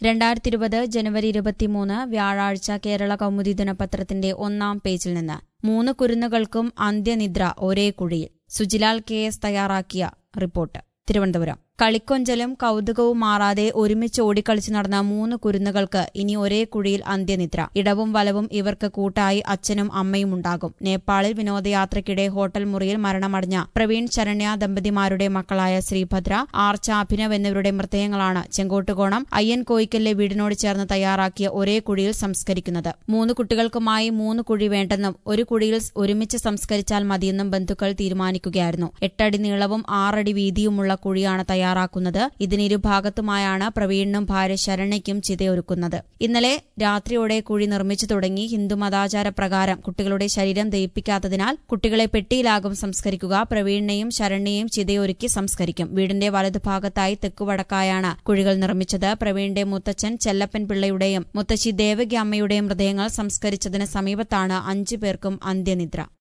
രണ്ടായിരത്തി ഇരുപത് ജനുവരി ഇരുപത്തിമൂന്ന് വ്യാഴാഴ്ച കേരള കൗമുദി ദിനപത്രത്തിന്റെ ഒന്നാം പേജിൽ നിന്ന് മൂന്ന് കുരുന്നുകൾക്കും അന്ത്യനിദ്ര ഒരേ കുഴിയിൽ സുജിലാൽ കെ എസ് തയ്യാറാക്കിയ റിപ്പോർട്ട് തിരുവനന്തപുരം കളിക്കൊഞ്ചലും കൗതുകവും മാറാതെ ഒരുമിച്ച് ഓടിക്കളിച്ച് നടന്ന മൂന്ന് കുരുന്നുകൾക്ക് ഇനി ഒരേ കുഴിയിൽ അന്ത്യനിദ്ര ഇടവും വലവും ഇവർക്ക് കൂട്ടായി അച്ഛനും അമ്മയും ഉണ്ടാകും നേപ്പാളിൽ വിനോദയാത്രയ്ക്കിടെ ഹോട്ടൽ മുറിയിൽ മരണമടഞ്ഞ പ്രവീൺ ശരണ്യ ദമ്പതിമാരുടെ മക്കളായ ശ്രീഭദ്ര ആർച്ച അഭിനവ് എന്നിവരുടെ മൃതദേഹങ്ങളാണ് ചെങ്കോട്ടുകോണം അയ്യൻ കോയിക്കലിലെ വീടിനോട് ചേർന്ന് തയ്യാറാക്കിയ ഒരേ കുഴിയിൽ സംസ്കരിക്കുന്നത് മൂന്ന് കുട്ടികൾക്കുമായി മൂന്ന് കുഴി വേണ്ടെന്നും ഒരു കുഴിയിൽ ഒരുമിച്ച് സംസ്കരിച്ചാൽ മതിയെന്നും ബന്ധുക്കൾ തീരുമാനിക്കുകയായിരുന്നു എട്ടടി നീളവും ആറടി വീതിയുമുള്ള കുഴിയാണ് തയ്യാറാക്കുന്നത് ഇതിന് ഇരുഭാഗത്തുമായാണ് പ്രവീണിനും ഭാര്യ ശരണ്യയ്ക്കും ചിതയൊരുക്കുന്നത് ഇന്നലെ രാത്രിയോടെ കുഴി നിർമ്മിച്ചു തുടങ്ങി ഹിന്ദു മതാചാര പ്രകാരം കുട്ടികളുടെ ശരീരം ദയിപ്പിക്കാത്തതിനാൽ കുട്ടികളെ പെട്ടിയിലാകും സംസ്കരിക്കുക പ്രവീണിനെയും ശരണ്യയും ചിതയൊരുക്കി സംസ്കരിക്കും വീടിന്റെ വലതുഭാഗത്തായി തെക്കുവടക്കായാണ് കുഴികൾ നിർമ്മിച്ചത് പ്രവീണിന്റെ മുത്തച്ഛൻ ചെല്ലപ്പൻ പിള്ളയുടെയും മുത്തശ്ശി ദേവകി അമ്മയുടെയും മൃതദേഹങ്ങൾ സംസ്കരിച്ചതിന് സമീപത്താണ് അഞ്ചു പേർക്കും അന്ത്യനിദ്ര